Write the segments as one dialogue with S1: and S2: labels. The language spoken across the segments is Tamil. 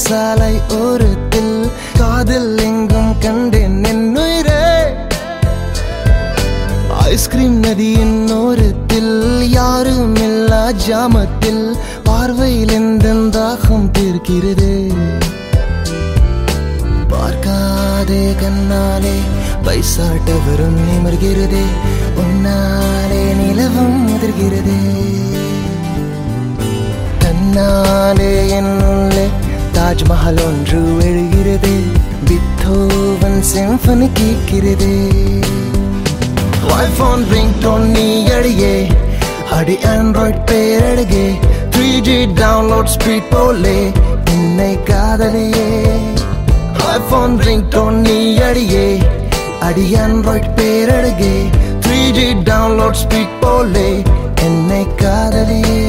S1: சாலை ஓரத்தில் காதல் எங்கும் கண்டேன் என்னுயிரே ஐஸ்கிரீம் நதியின் ஓரத்தில் யாரும் இல்லா ஜாமத்தில் பார்வையில் எந்த தாகம் தீர்க்கிறது பார்க்காதே கண்ணாலே பைசாட்ட வரும் நிமர்கிறதே உன்னாலே நிலவும் முதிர்கிறதே தன்னாலே என்னுள்ளே தாஜ்மஹல் ஒன்று எழுகிறது பித்தோவன் சிம்பனி கேட்கிறது ஐபோன் ரிங்டோன் நீ அடியே அடி Android பேரழகே three G download speed போலே என்னை காதலியே ஐபோன் ரிங்டோன் நீ அடியே அடி Android பேரழகே three G download speed போலே என்னை காதலியே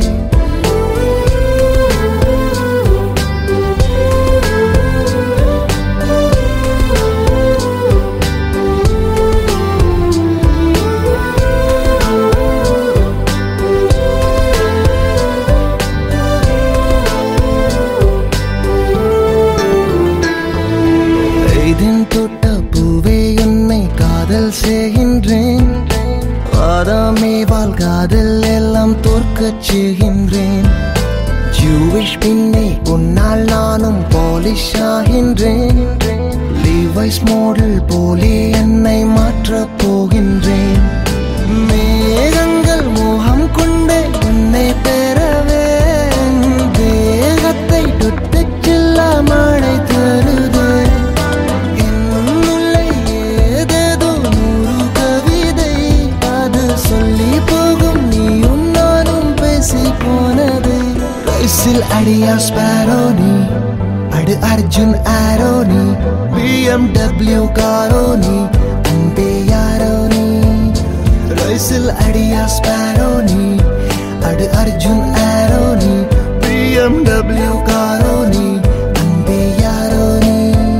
S1: இதன் தொட்ட பூவே என்னை காதல் செய்கின்றேன் ஆதாமேவால் காதல் எல்லாம் தோற்கச் செய்கின்றேன் ஜூவிஷ் பின்னே உன்னால் நானும் பாலிஷ் ஆகின்றேன் லீவைஸ் மாடல் போலே என்னை மாற்றப் போகின்றேன் மேகங்கள் மோகம் கொண்டு உன்னை பெறவே தேகத்தை தொட்டுச் செல்ல மழை தருதே என்னுள்ளே ஏதேதோ நூறு கவிதை அது சொல்லி போகும் நீயும் நானும் பேசி போனது ரைசில் அடியா ஸ்பாரோனி அடு அர்ஜுன் ஆரோனி பிஎம்டபிள்யூ காரோனி அன்பே யாரோனி ரைசில் அடியா ஸ்பாரோனி அடு அர்ஜுன் ஆரோனி பிஎம்டபிள்யூ காரோனி அன்பே யாரோனி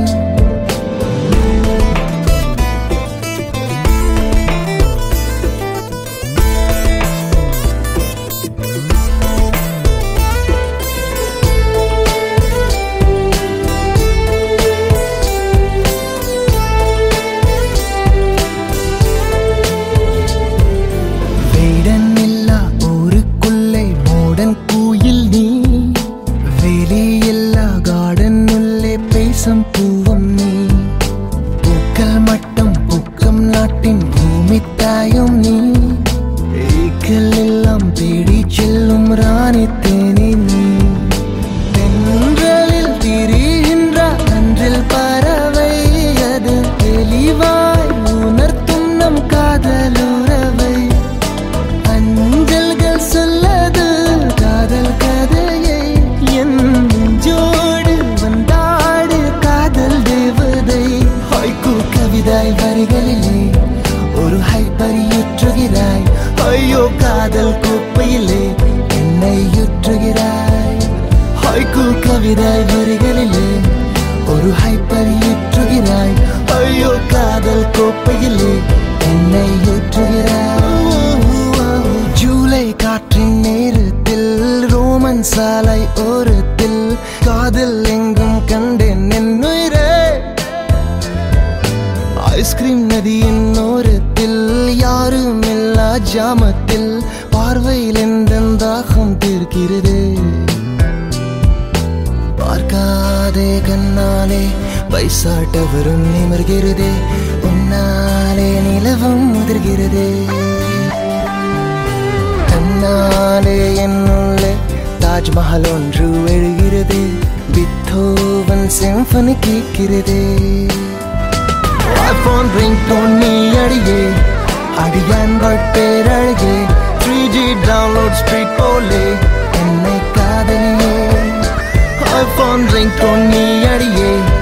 S1: வேடன் இல்லா ஊருக்குள்ளே மோடன் கோயில் நீ வெளியில்லா கார்டன் உள்ளே பேசும் பூவம் நீ பூக்கள் மட்டும் பூக்கம் நாட்டின் பூமி தாயும் நீ ஏக்கள் எல்லாம் தேடி செல்லும் ராணி தேனி நீ தென்றலில் திரிகின்ற அன்றில் பறவை அது தெளிவாய் உணர்த்தும் நம் காதலுறவை அஞ்சல்கள் சொல்லது காதல் கதையை என் நெஞ்சோடு வந்தாடு காதல் தேவதை ஹைக்கு கவிதை வரிகளிலே ஒரு ஹைப்பரி யுற்றுகிறாய் ஐயோ காதல் கோப்பையிலே என்னை யுற்றுகிறாய் ஹைக்கு கவிதை வரிகளிலே ஒரு ஹைப்பரி யுற்றுகிறாய் ஐயோ காதல் கோப்பையிலே என்னை யுற்றுகிறாய் ஜூலை காற்றின் நேரத்தில் ரோமன் சாலை ஓரத்தில் காதல் எங்கும் கண்டேன் என்னுயிரே ஐஸ்கிரீம் நதியின் ஓரத்தில் யாரும் இல்லா ஜாமத்தில் பார்வையில் எந்த தாகம் தீர்க்கிறது பார்க்காதே கண்ணாலே பைசாட்ட வரும் நிமர்கிறதே உன்னாலே நிலவும் முதிர்கிறதே தன்னாலே என்னுள்ளே தாஜ்மஹல் ஒன்று எழுகிறது பித்தோவன் சிம்பனி கேட்கிறதே ஐபோன் ரிங்டோன் நீ அடியே அடி Android பேரழகே three G download speed போலே என்னை காதலியே ஐபோன் ரிங்டோன் நீ அடியே